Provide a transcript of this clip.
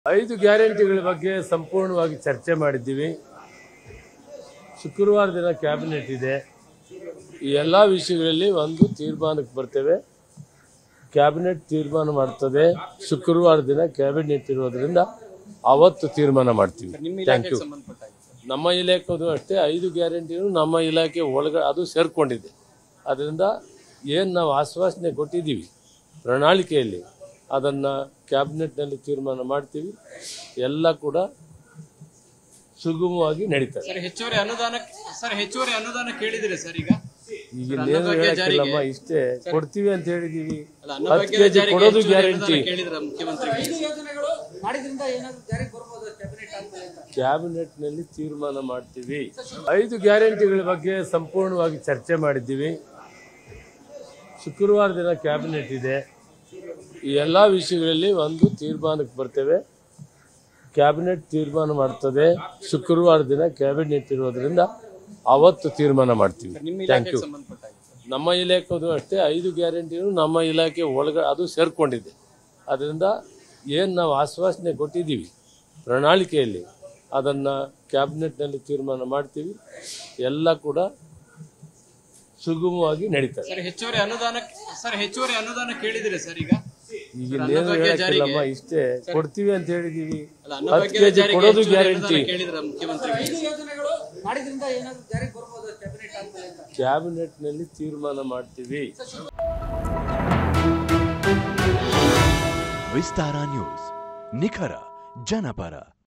ಐದು ಗ್ಯಾರಂಟಿಗಳ ಬಗ್ಗೆ ಸಂಪೂರ್ಣವಾಗಿ ಚರ್ಚೆ ಮಾಡಿದ್ದೀವಿ ಶುಕ್ರವಾರ ದಿನ ಕ್ಯಾಬಿನೆಟ್ ಇದೆ ಈ ಎಲ್ಲ ವಿಷಯಗಳಲ್ಲಿ ಒಂದು ತೀರ್ಮಾನಕ್ಕೆ ಬರ್ತೇವೆ ಕ್ಯಾಬಿನೆಟ್ ತೀರ್ಮಾನ ಮಾಡ್ತದೆ ಶುಕ್ರವಾರ ದಿನ ಕ್ಯಾಬಿನೆಟ್ ಇರೋದ್ರಿಂದ ಅವತ್ತು ತೀರ್ಮಾನ ಮಾಡ್ತೀವಿ ನಿಮ್ಮ ಥ್ಯಾಂಕ್ ಇಲಾಖೆಗೆ ಯು ಸಂಬಂಧಪಟ್ಟ ಹಾಗೆ ಸರ್. ನಮ್ಮ ಇಲಾಖೆದು ಅಷ್ಟೇ ಐದು ಗ್ಯಾರಂಟಿನೂ ನಮ್ಮ ಇಲಾಖೆ ಒಳಗ ಅದು ಸೇರ್ಕೊಂಡಿದೆ ಅದರಿಂದ ಏನು ನಾವು ಆಶ್ವಾಸನೆ ಕೊಟ್ಟಿದ್ದೀವಿ ಪ್ರಣಾಳಿಕೆಯಲ್ಲಿ ಅದನ್ನು ಕ್ಯಾಬಿನೆಟ್ನಲ್ಲಿ ತೀರ್ಮಾನ ಮಾಡ್ತೀವಿ ಎಲ್ಲ ಕೂಡ ಸುಗಮವಾಗಿ ನಡೀತದೆ ಸರ್ ಹೆಚ್ಚುವರಿ ಅನುದಾನ ಸರ್ ಹೆಚ್ಚುವರಿ ಅನುದಾನ ಕೇಳಿದಿರಿ ಸರ್ ಈಗ ಈಗ ಸರ್, ಇನ್ನೇನು ಅನ್ನಭಾಗ್ಯ ಹೇಳಕ್ಕಿಲ್ಲಮ್ಮ ಜಾರಿಗೆ- ಇಷ್ಟೇ ಕೊಡ್ತೀವಿ ಅಂತ ಹೇಳಿದೀವಿ ಅಲ್ಲ ಹತ್ತು ಅನ್ನಭಾಗ್ಯದ ಕೆ ಜಿ ಜಾರಿಗೆ ಕೊಡೋದು ಹೆಚ್ಚುವರಿ ಗ್ಯಾರಂಟಿ ಅನುದಾನ ಕೇಳಿದ್ರ ಮುಖ್ಯಮಂತ್ರಿಗಳು ಯೋಜನೆಗಳು ಮಾಡಿದ್ರಿಂದ ಏನಾದ್ರು ಜಾರಿಗೆ ಬರ್ಬೋದು ಕ್ಯಾಬಿನೆಟ್ ಆದ್ಮೇಲೆ ಅಂತ ಕ್ಯಾಬಿನೆಟ್ನಲ್ಲಿ ತೀರ್ಮಾನ ಮಾಡ್ತೀವಿ ಐದು ಗ್ಯಾರಂಟಿಗಳ ಬಗ್ಗೆ ಸಂಪೂರ್ಣವಾಗಿ ಚರ್ಚೆ ಮಾಡಿದ್ದೀವಿ ಶುಕ್ರವಾರ ದಿನ ಕ್ಯಾಬಿನೆಟ್ ಇದೆ ಈ ಎಲ್ಲ ವಿಷಯಗಳಲ್ಲಿ ಒಂದು ತೀರ್ಮಾನಕ್ಕೆ ಬರ್ತೇವೆ ಕ್ಯಾಬಿನೆಟ್ ತೀರ್ಮಾನ ಮಾಡ್ತದೆ ಶುಕ್ರವಾರ ದಿನ ಕ್ಯಾಬಿನೆಟ್ ಇರೋದ್ರಿಂದ ಅವತ್ತು ತೀರ್ಮಾನ ಮಾಡ್ತೀವಿ ನಿಮ್ಮ ಥ್ಯಾಂಕ್ ಇಲಾಖೆಗೆ ಯು ಸಂಬಂಧಪಟ್ಟ ಹಾಗೆ ಸರ್. ನಮ್ಮ ಇಲಾಖೆದು ಅಷ್ಟೇ ಐದು ಗ್ಯಾರಂಟಿನೂ ನಮ್ಮ ಇಲಾಖೆ ಒಳಗ ಅದು ಸೇರ್ಕೊಂಡಿದೆ ಅದರಿಂದ ಏನು ನಾವು ಆಶ್ವಾಸನೆ ಕೊಟ್ಟಿದ್ದೀವಿ ಪ್ರಣಾಳಿಕೆಯಲ್ಲಿ ಅದನ್ನು ಕ್ಯಾಬಿನೆಟ್ನಲ್ಲಿ ತೀರ್ಮಾನ ಮಾಡ್ತೀವಿ ಎಲ್ಲ ಕೂಡ ಸುಗಮವಾಗಿ ನಡೀತದೆ ಸರ್ ಹೆಚ್ಚುವರಿ ಅನುದಾನ ಸರ್ ಹೆಚ್ಚುವರಿ ಅನುದಾನ ಕೇಳಿದಿರಿ ಸರ್ ಈಗ ಈಗ ಸರ್, ಇನ್ನೇನು ಅನ್ನಭಾಗ್ಯ ಹೇಳಕ್ಕಿಲ್ಲಮ್ಮ ಜಾರಿಗೆ- ಇಷ್ಟೇ ಕೊಡ್ತೀವಿ ಅಂತ ಹೇಳಿದೀವಿ ಅಲ್ಲ ಹತ್ತು ಅನ್ನಭಾಗ್ಯದ ಕೆ ಜಿ ಜಾರಿಗೆ ಕೊಡೋದು ಹೆಚ್ಚುವರಿ ಗ್ಯಾರಂಟಿ ಅನುದಾನ ಕೇಳಿದ್ರ ಮುಖ್ಯಮಂತ್ರಿಗಳು ಯೋಜನೆಗಳು ಮಾಡಿದ್ರಿಂದ ಏನಾದ್ರು ಜಾರಿಗೆ ಬರ್ಬೋದು ಕ್ಯಾಬಿನೆಟ್ ಆದ್ಮೇಲೆ ಅಂತ ಕ್ಯಾಬಿನೆಟ್ನಲ್ಲಿ ತೀರ್ಮಾನ ಮಾಡ್ತೀವಿ ವಿಸ್ತಾರ ನ್ಯೂಸ್ ನಿಖರ ಜನಪರ